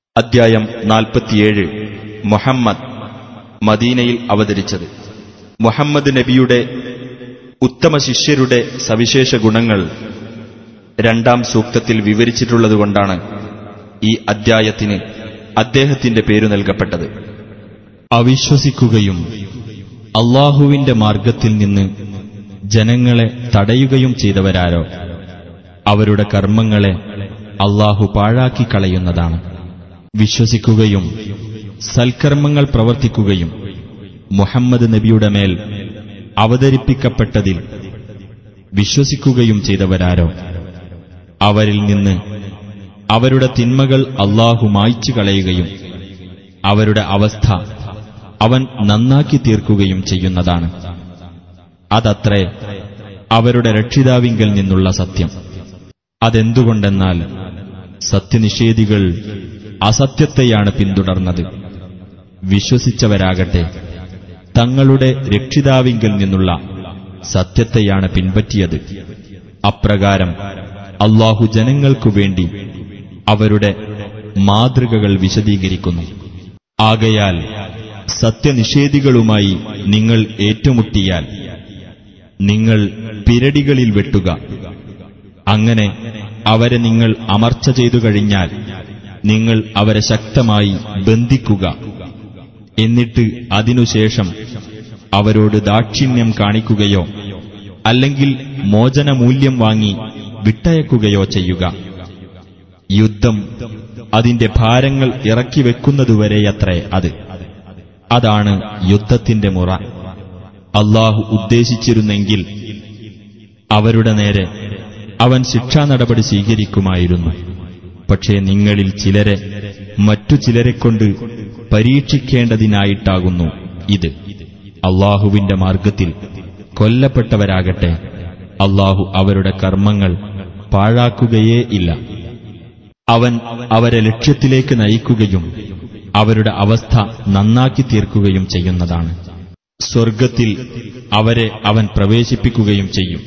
അദ്ധ്യായം നാൽപ്പത്തിയേഴ് മുഹമ്മദ് മദീനയിൽ അവതരിച്ചത് മുഹമ്മദ് നബിയുടെ ഉത്തമ ശിഷ്യരുടെ സവിശേഷ ഗുണങ്ങൾ രണ്ടാം സൂക്തത്തിൽ വിവരിച്ചിട്ടുള്ളതുകൊണ്ടാണ് ഈ അദ്ധ്യായത്തിന് അദ്ദേഹത്തിന്റെ പേരു നൽകപ്പെട്ടത് അവിശ്വസിക്കുകയും അള്ളാഹുവിന്റെ മാർഗത്തിൽ നിന്ന് ജനങ്ങളെ തടയുകയും ചെയ്തവരാരോ അവരുടെ കർമ്മങ്ങളെ അള്ളാഹു പാഴാക്കി കളയുന്നതാണ് വിശ്വസിക്കുകയും സൽക്കർമ്മങ്ങൾ പ്രവർത്തിക്കുകയും മുഹമ്മദ് നബിയുടെ മേൽ അവതരിപ്പിക്കപ്പെട്ടതിൽ വിശ്വസിക്കുകയും ചെയ്തവരാരോ അവരിൽ നിന്ന് അവരുടെ തിന്മകൾ അള്ളാഹു മായ്ച്ചു കളയുകയും അവരുടെ അവസ്ഥ അവൻ നന്നാക്കി തീർക്കുകയും ചെയ്യുന്നതാണ് അതത്രേ അവരുടെ രക്ഷിതാവിങ്കൽ നിന്നുള്ള സത്യം അതെന്തുകൊണ്ടെന്നാൽ സത്യനിഷേധികൾ അസത്യത്തെയാണ് പിന്തുടർന്നത് വിശ്വസിച്ചവരാകട്ടെ തങ്ങളുടെ രക്ഷിതാവിങ്കൽ നിന്നുള്ള സത്യത്തെയാണ് പിൻപറ്റിയത് അപ്രകാരം അള്ളാഹു ജനങ്ങൾക്കു വേണ്ടി അവരുടെ മാതൃകകൾ വിശദീകരിക്കുന്നു ആകയാൽ സത്യനിഷേധികളുമായി നിങ്ങൾ ഏറ്റുമുട്ടിയാൽ നിങ്ങൾ പിരടികളിൽ വെട്ടുക അങ്ങനെ അവരെ നിങ്ങൾ അമർച്ച ചെയ്തു കഴിഞ്ഞാൽ നിങ്ങൾ അവരെ ശക്തമായി ബന്ധിക്കുക എന്നിട്ട് അതിനുശേഷം അവരോട് ദാക്ഷിണ്യം കാണിക്കുകയോ അല്ലെങ്കിൽ മോചനമൂല്യം വാങ്ങി വിട്ടയക്കുകയോ ചെയ്യുക യുദ്ധം അതിന്റെ ഭാരങ്ങൾ ഇറക്കി വെക്കുന്നതുവരെയത്രേ അത് അതാണ് യുദ്ധത്തിന്റെ മുറ അള്ളാഹു ഉദ്ദേശിച്ചിരുന്നെങ്കിൽ അവരുടെ നേരെ അവൻ ശിക്ഷാ നടപടി സ്വീകരിക്കുമായിരുന്നു പക്ഷേ നിങ്ങളിൽ ചിലരെ മറ്റു ചിലരെക്കൊണ്ട് പരീക്ഷിക്കേണ്ടതിനായിട്ടാകുന്നു ഇത് അള്ളാഹുവിന്റെ മാർഗത്തിൽ കൊല്ലപ്പെട്ടവരാകട്ടെ അള്ളാഹു അവരുടെ കർമ്മങ്ങൾ പാഴാക്കുകയേ ഇല്ല അവൻ അവരെ ലക്ഷ്യത്തിലേക്ക് നയിക്കുകയും അവരുടെ അവസ്ഥ നന്നാക്കി തീർക്കുകയും ചെയ്യുന്നതാണ് സ്വർഗത്തിൽ അവരെ അവൻ പ്രവേശിപ്പിക്കുകയും ചെയ്യും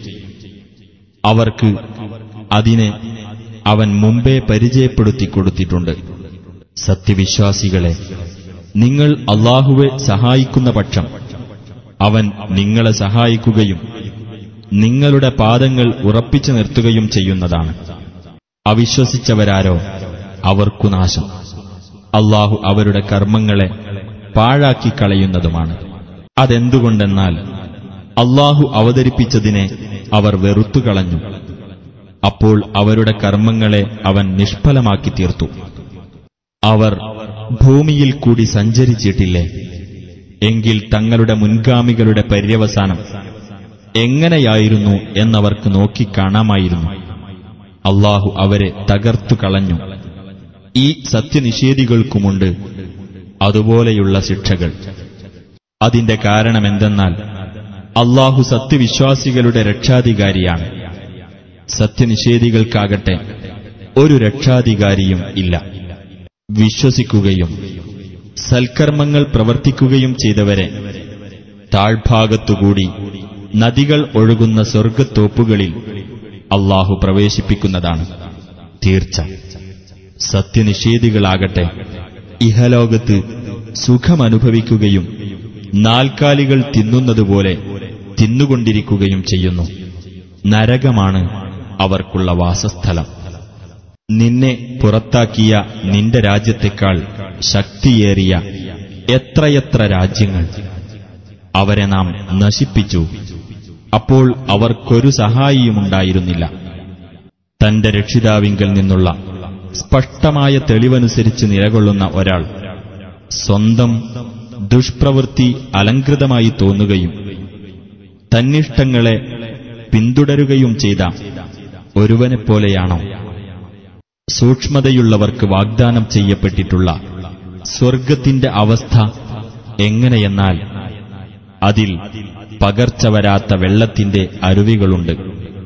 അവർക്ക് അതിനെ അവൻ മുമ്പേ പരിചയപ്പെടുത്തി കൊടുത്തിട്ടുണ്ട് സത്യവിശ്വാസികളെ നിങ്ങൾ അള്ളാഹുവെ സഹായിക്കുന്ന പക്ഷം അവൻ നിങ്ങളെ സഹായിക്കുകയും നിങ്ങളുടെ പാദങ്ങൾ ഉറപ്പിച്ചു നിർത്തുകയും ചെയ്യുന്നതാണ് അവിശ്വസിച്ചവരാരോ അവർക്കു നാശം അള്ളാഹു അവരുടെ കർമ്മങ്ങളെ പാഴാക്കി കളയുന്നതുമാണ് അതെന്തുകൊണ്ടെന്നാൽ അള്ളാഹു അവതരിപ്പിച്ചതിനെ അവർ വെറുത്തുകളഞ്ഞു അപ്പോൾ അവരുടെ കർമ്മങ്ങളെ അവൻ നിഷ്ഫലമാക്കി തീർത്തു അവർ ഭൂമിയിൽ കൂടി സഞ്ചരിച്ചിട്ടില്ലേ എങ്കിൽ തങ്ങളുടെ മുൻഗാമികളുടെ പര്യവസാനം എങ്ങനെയായിരുന്നു എന്നവർക്ക് നോക്കിക്കാണാമായിരുന്നു അള്ളാഹു അവരെ തകർത്തു കളഞ്ഞു ഈ സത്യനിഷേധികൾക്കുമുണ്ട് അതുപോലെയുള്ള ശിക്ഷകൾ അതിന്റെ കാരണമെന്തെന്നാൽ അള്ളാഹു സത്യവിശ്വാസികളുടെ രക്ഷാധികാരിയാണ് സത്യനിഷേധികൾക്കാകട്ടെ ഒരു രക്ഷാധികാരിയും ഇല്ല വിശ്വസിക്കുകയും സൽക്കർമ്മങ്ങൾ പ്രവർത്തിക്കുകയും ചെയ്തവരെ താഴ്ഭാഗത്തുകൂടി നദികൾ ഒഴുകുന്ന സ്വർഗത്തോപ്പുകളിൽ അള്ളാഹു പ്രവേശിപ്പിക്കുന്നതാണ് തീർച്ച സത്യനിഷേധികളാകട്ടെ ഇഹലോകത്ത് സുഖമനുഭവിക്കുകയും നാൽക്കാലികൾ തിന്നുന്നതുപോലെ തിന്നുകൊണ്ടിരിക്കുകയും ചെയ്യുന്നു നരകമാണ് അവർക്കുള്ള വാസസ്ഥലം നിന്നെ പുറത്താക്കിയ നിന്റെ രാജ്യത്തെക്കാൾ ശക്തിയേറിയ എത്രയെത്ര രാജ്യങ്ങൾ അവരെ നാം നശിപ്പിച്ചു അപ്പോൾ അവർക്കൊരു സഹായിയുമുണ്ടായിരുന്നില്ല തന്റെ രക്ഷിതാവിങ്കൽ നിന്നുള്ള സ്പഷ്ടമായ തെളിവനുസരിച്ച് നിലകൊള്ളുന്ന ഒരാൾ സ്വന്തം ദുഷ്പ്രവൃത്തി അലങ്കൃതമായി തോന്നുകയും തന്നിഷ്ടങ്ങളെ പിന്തുടരുകയും ചെയ്ത ഒരുവനെപ്പോലെയാണോ സൂക്ഷ്മതയുള്ളവർക്ക് വാഗ്ദാനം ചെയ്യപ്പെട്ടിട്ടുള്ള സ്വർഗത്തിന്റെ അവസ്ഥ എങ്ങനെയെന്നാൽ അതിൽ പകർച്ച വരാത്ത വെള്ളത്തിന്റെ അരുവികളുണ്ട്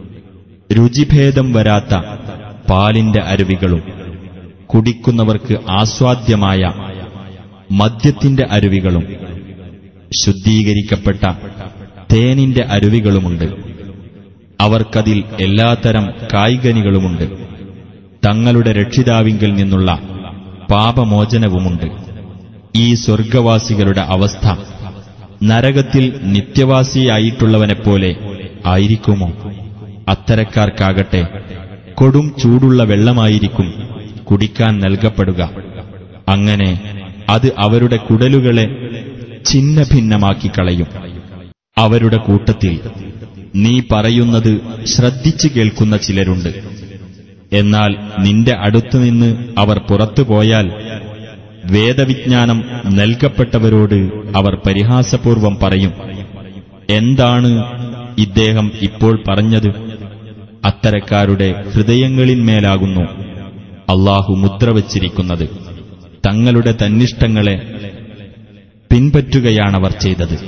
രുചിഭേദം വരാത്ത പാലിന്റെ അരുവികളും കുടിക്കുന്നവർക്ക് ആസ്വാദ്യമായ മദ്യത്തിന്റെ അരുവികളും ശുദ്ധീകരിക്കപ്പെട്ട തേനിന്റെ അരുവികളുമുണ്ട് അവർക്കതിൽ എല്ലാത്തരം കായ്കനികളുമുണ്ട് തങ്ങളുടെ രക്ഷിതാവിങ്കിൽ നിന്നുള്ള പാപമോചനവുമുണ്ട് ഈ സ്വർഗവാസികളുടെ അവസ്ഥ നരകത്തിൽ നിത്യവാസിയായിട്ടുള്ളവനെപ്പോലെ ആയിരിക്കുമോ അത്തരക്കാർക്കാകട്ടെ കൊടും ചൂടുള്ള വെള്ളമായിരിക്കും കുടിക്കാൻ നൽകപ്പെടുക അങ്ങനെ അത് അവരുടെ കുടലുകളെ ഛിന്ന ഭിന്നമാക്കി കളയും അവരുടെ കൂട്ടത്തിൽ നീ പറയുന്നത് ശ്രദ്ധിച്ചു കേൾക്കുന്ന ചിലരുണ്ട് എന്നാൽ നിന്റെ അടുത്തുനിന്ന് അവർ പുറത്തുപോയാൽ വേദവിജ്ഞാനം നൽകപ്പെട്ടവരോട് അവർ പരിഹാസപൂർവം പറയും എന്താണ് ഇദ്ദേഹം ഇപ്പോൾ പറഞ്ഞത് അത്തരക്കാരുടെ ഹൃദയങ്ങളിന്മേലാകുന്നു അള്ളാഹു മുദ്ര വച്ചിരിക്കുന്നത് തങ്ങളുടെ തന്നിഷ്ടങ്ങളെ പിൻപറ്റുകയാണവർ ചെയ്തത്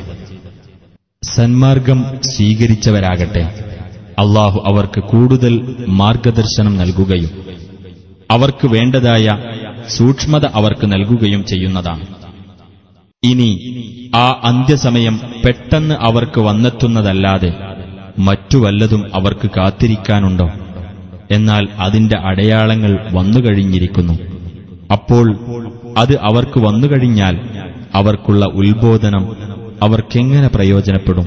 സന്മാർഗം സ്വീകരിച്ചവരാകട്ടെ അള്ളാഹു അവർക്ക് കൂടുതൽ മാർഗദർശനം നൽകുകയും അവർക്ക് വേണ്ടതായ സൂക്ഷ്മത അവർക്ക് നൽകുകയും ചെയ്യുന്നതാണ് ഇനി ആ അന്ത്യസമയം പെട്ടെന്ന് അവർക്ക് വന്നെത്തുന്നതല്ലാതെ മറ്റു വല്ലതും അവർക്ക് കാത്തിരിക്കാനുണ്ടോ എന്നാൽ അതിന്റെ അടയാളങ്ങൾ വന്നുകഴിഞ്ഞിരിക്കുന്നു അപ്പോൾ അത് അവർക്ക് വന്നുകഴിഞ്ഞാൽ അവർക്കുള്ള ഉത്ബോധനം അവർക്കെങ്ങനെ പ്രയോജനപ്പെടും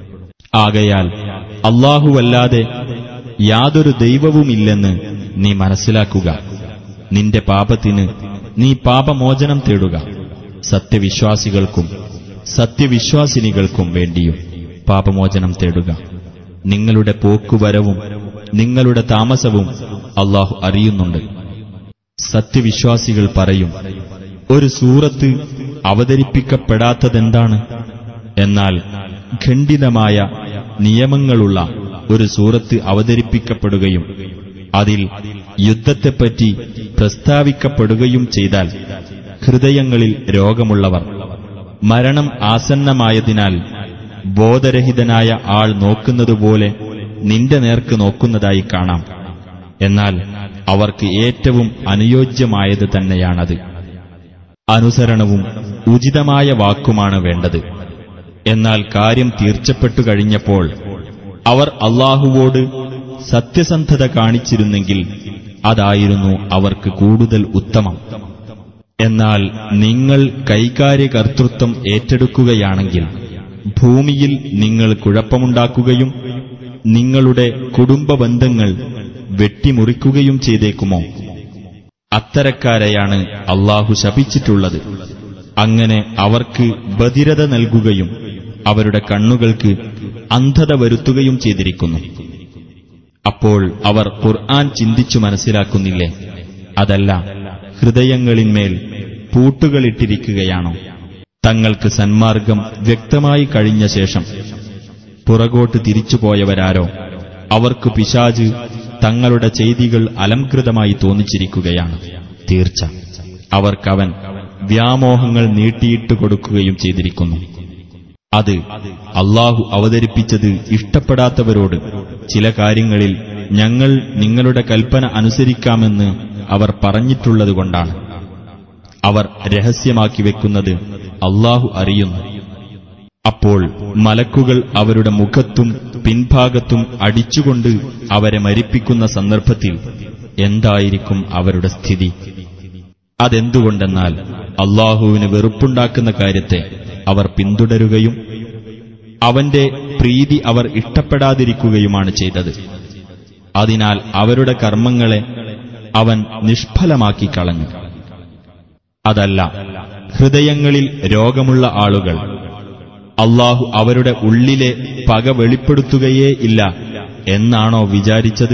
ആകയാൽ അള്ളാഹുവല്ലാതെ യാതൊരു ദൈവവുമില്ലെന്ന് നീ മനസ്സിലാക്കുക നിന്റെ പാപത്തിന് നീ പാപമോചനം തേടുക സത്യവിശ്വാസികൾക്കും സത്യവിശ്വാസിനികൾക്കും വേണ്ടിയും പാപമോചനം തേടുക നിങ്ങളുടെ പോക്കുവരവും നിങ്ങളുടെ താമസവും അള്ളാഹു അറിയുന്നുണ്ട് സത്യവിശ്വാസികൾ പറയും ഒരു സൂറത്ത് അവതരിപ്പിക്കപ്പെടാത്തതെന്താണ് എന്നാൽ ഖണ്ഡിതമായ നിയമങ്ങളുള്ള ഒരു സൂറത്ത് അവതരിപ്പിക്കപ്പെടുകയും അതിൽ യുദ്ധത്തെപ്പറ്റി പ്രസ്താവിക്കപ്പെടുകയും ചെയ്താൽ ഹൃദയങ്ങളിൽ രോഗമുള്ളവർ മരണം ആസന്നമായതിനാൽ ബോധരഹിതനായ ആൾ നോക്കുന്നതുപോലെ നിന്റെ നേർക്ക് നോക്കുന്നതായി കാണാം എന്നാൽ അവർക്ക് ഏറ്റവും അനുയോജ്യമായത് തന്നെയാണത് അനുസരണവും ഉചിതമായ വാക്കുമാണ് വേണ്ടത് എന്നാൽ കാര്യം തീർച്ചപ്പെട്ടു കഴിഞ്ഞപ്പോൾ അവർ അള്ളാഹുവോട് സത്യസന്ധത കാണിച്ചിരുന്നെങ്കിൽ അതായിരുന്നു അവർക്ക് കൂടുതൽ ഉത്തമം എന്നാൽ നിങ്ങൾ കൈകാര്യകർത്തൃത്വം ഏറ്റെടുക്കുകയാണെങ്കിൽ ഭൂമിയിൽ നിങ്ങൾ കുഴപ്പമുണ്ടാക്കുകയും നിങ്ങളുടെ കുടുംബ ബന്ധങ്ങൾ വെട്ടിമുറിക്കുകയും ചെയ്തേക്കുമോ അത്തരക്കാരെയാണ് അള്ളാഹു ശപിച്ചിട്ടുള്ളത് അങ്ങനെ അവർക്ക് ബധിരത നൽകുകയും അവരുടെ കണ്ണുകൾക്ക് അന്ധത വരുത്തുകയും ചെയ്തിരിക്കുന്നു അപ്പോൾ അവർ ഖുർആൻ ചിന്തിച്ചു മനസ്സിലാക്കുന്നില്ലേ അതല്ല ഹൃദയങ്ങളിന്മേൽ പൂട്ടുകളിട്ടിരിക്കുകയാണോ തങ്ങൾക്ക് സന്മാർഗം വ്യക്തമായി കഴിഞ്ഞ ശേഷം പുറകോട്ട് തിരിച്ചുപോയവരാരോ അവർക്ക് പിശാജ് തങ്ങളുടെ ചെയ്തികൾ അലംകൃതമായി തോന്നിച്ചിരിക്കുകയാണ് തീർച്ച അവർക്കവൻ വ്യാമോഹങ്ങൾ നീട്ടിയിട്ട് കൊടുക്കുകയും ചെയ്തിരിക്കുന്നു അത് അള്ളാഹു അവതരിപ്പിച്ചത് ഇഷ്ടപ്പെടാത്തവരോട് ചില കാര്യങ്ങളിൽ ഞങ്ങൾ നിങ്ങളുടെ കൽപ്പന അനുസരിക്കാമെന്ന് അവർ പറഞ്ഞിട്ടുള്ളതുകൊണ്ടാണ് അവർ രഹസ്യമാക്കി വെക്കുന്നത് അള്ളാഹു അറിയുന്നു അപ്പോൾ മലക്കുകൾ അവരുടെ മുഖത്തും പിൻഭാഗത്തും അടിച്ചുകൊണ്ട് അവരെ മരിപ്പിക്കുന്ന സന്ദർഭത്തിൽ എന്തായിരിക്കും അവരുടെ സ്ഥിതി അതെന്തുകൊണ്ടെന്നാൽ അള്ളാഹുവിന് വെറുപ്പുണ്ടാക്കുന്ന കാര്യത്തെ അവർ പിന്തുടരുകയും അവന്റെ പ്രീതി അവർ ഇഷ്ടപ്പെടാതിരിക്കുകയുമാണ് ചെയ്തത് അതിനാൽ അവരുടെ കർമ്മങ്ങളെ അവൻ നിഷ്ഫലമാക്കി കളഞ്ഞു അതല്ല ഹൃദയങ്ങളിൽ രോഗമുള്ള ആളുകൾ അള്ളാഹു അവരുടെ ഉള്ളിലെ പക വെളിപ്പെടുത്തുകയേ ഇല്ല എന്നാണോ വിചാരിച്ചത്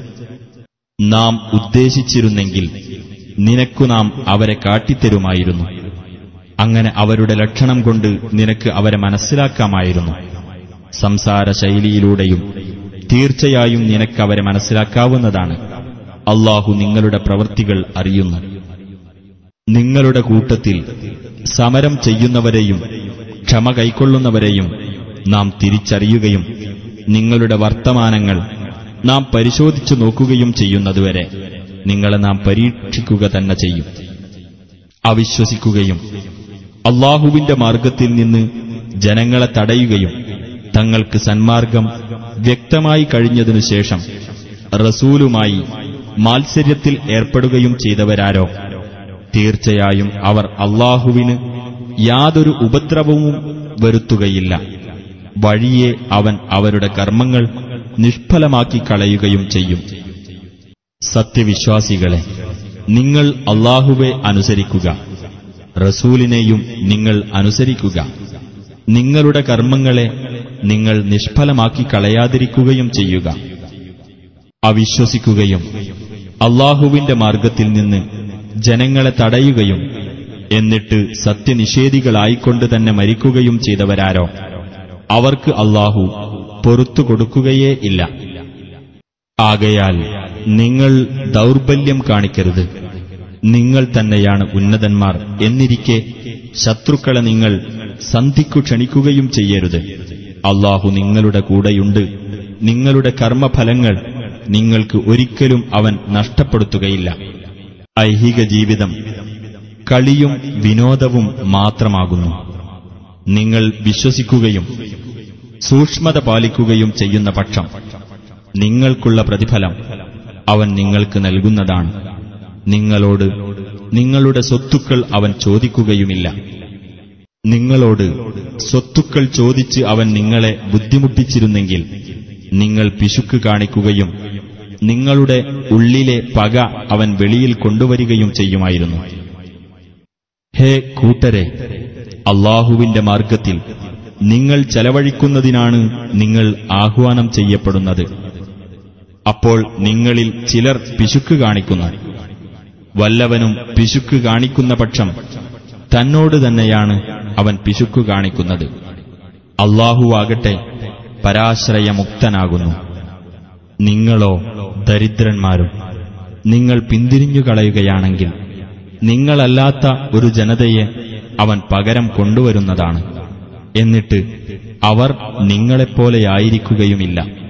നാം ഉദ്ദേശിച്ചിരുന്നെങ്കിൽ നിനക്കു നാം അവരെ കാട്ടിത്തരുമായിരുന്നു അങ്ങനെ അവരുടെ ലക്ഷണം കൊണ്ട് നിനക്ക് അവരെ മനസ്സിലാക്കാമായിരുന്നു സംസാര ശൈലിയിലൂടെയും തീർച്ചയായും നിനക്കവരെ മനസ്സിലാക്കാവുന്നതാണ് അള്ളാഹു നിങ്ങളുടെ പ്രവൃത്തികൾ അറിയുന്നു നിങ്ങളുടെ കൂട്ടത്തിൽ സമരം ചെയ്യുന്നവരെയും ക്ഷമ കൈക്കൊള്ളുന്നവരെയും നാം തിരിച്ചറിയുകയും നിങ്ങളുടെ വർത്തമാനങ്ങൾ നാം പരിശോധിച്ചു നോക്കുകയും ചെയ്യുന്നതുവരെ നിങ്ങളെ നാം പരീക്ഷിക്കുക തന്നെ ചെയ്യും അവിശ്വസിക്കുകയും അള്ളാഹുവിന്റെ മാർഗത്തിൽ നിന്ന് ജനങ്ങളെ തടയുകയും തങ്ങൾക്ക് സന്മാർഗം വ്യക്തമായി കഴിഞ്ഞതിനു ശേഷം റസൂലുമായി മാത്സര്യത്തിൽ ഏർപ്പെടുകയും ചെയ്തവരാരോ തീർച്ചയായും അവർ അള്ളാഹുവിന് യാതൊരു ഉപദ്രവവും വരുത്തുകയില്ല വഴിയെ അവൻ അവരുടെ കർമ്മങ്ങൾ നിഷ്ഫലമാക്കി കളയുകയും ചെയ്യും സത്യവിശ്വാസികളെ നിങ്ങൾ അള്ളാഹുവെ അനുസരിക്കുക റസൂലിനെയും നിങ്ങൾ അനുസരിക്കുക നിങ്ങളുടെ കർമ്മങ്ങളെ നിങ്ങൾ നിഷ്ഫലമാക്കി കളയാതിരിക്കുകയും ചെയ്യുക അവിശ്വസിക്കുകയും അള്ളാഹുവിന്റെ മാർഗത്തിൽ നിന്ന് ജനങ്ങളെ തടയുകയും എന്നിട്ട് സത്യനിഷേധികളായിക്കൊണ്ട് തന്നെ മരിക്കുകയും ചെയ്തവരാരോ അവർക്ക് അള്ളാഹു പൊറത്തു കൊടുക്കുകയേ ഇല്ല ആകയാൽ നിങ്ങൾ ദൗർബല്യം കാണിക്കരുത് നിങ്ങൾ തന്നെയാണ് ഉന്നതന്മാർ എന്നിരിക്കെ ശത്രുക്കളെ നിങ്ങൾ സന്ധിക്കു ക്ഷണിക്കുകയും ചെയ്യരുത് അള്ളാഹു നിങ്ങളുടെ കൂടെയുണ്ട് നിങ്ങളുടെ കർമ്മഫലങ്ങൾ നിങ്ങൾക്ക് ഒരിക്കലും അവൻ നഷ്ടപ്പെടുത്തുകയില്ല ഐഹിക ജീവിതം കളിയും വിനോദവും മാത്രമാകുന്നു നിങ്ങൾ വിശ്വസിക്കുകയും സൂക്ഷ്മത പാലിക്കുകയും ചെയ്യുന്ന പക്ഷം നിങ്ങൾക്കുള്ള പ്രതിഫലം അവൻ നിങ്ങൾക്ക് നൽകുന്നതാണ് നിങ്ങളോട് നിങ്ങളുടെ സ്വത്തുക്കൾ അവൻ ചോദിക്കുകയുമില്ല നിങ്ങളോട് സ്വത്തുക്കൾ ചോദിച്ച് അവൻ നിങ്ങളെ ബുദ്ധിമുട്ടിച്ചിരുന്നെങ്കിൽ നിങ്ങൾ പിശുക്ക് കാണിക്കുകയും നിങ്ങളുടെ ഉള്ളിലെ പക അവൻ വെളിയിൽ കൊണ്ടുവരികയും ചെയ്യുമായിരുന്നു ഹേ കൂട്ടരെ അള്ളാഹുവിന്റെ മാർഗത്തിൽ നിങ്ങൾ ചെലവഴിക്കുന്നതിനാണ് നിങ്ങൾ ആഹ്വാനം ചെയ്യപ്പെടുന്നത് അപ്പോൾ നിങ്ങളിൽ ചിലർ പിശുക്ക് കാണിക്കുന്നു വല്ലവനും പിശുക്ക് കാണിക്കുന്ന പക്ഷം തന്നോട് തന്നെയാണ് അവൻ പിശുക്ക് കാണിക്കുന്നത് അള്ളാഹുവാകട്ടെ പരാശ്രയമുക്തനാകുന്നു നിങ്ങളോ ദരിദ്രന്മാരും നിങ്ങൾ പിന്തിരിഞ്ഞു കളയുകയാണെങ്കിൽ നിങ്ങളല്ലാത്ത ഒരു ജനതയെ അവൻ പകരം കൊണ്ടുവരുന്നതാണ് എന്നിട്ട് അവർ നിങ്ങളെപ്പോലെയായിരിക്കുകയുമില്ല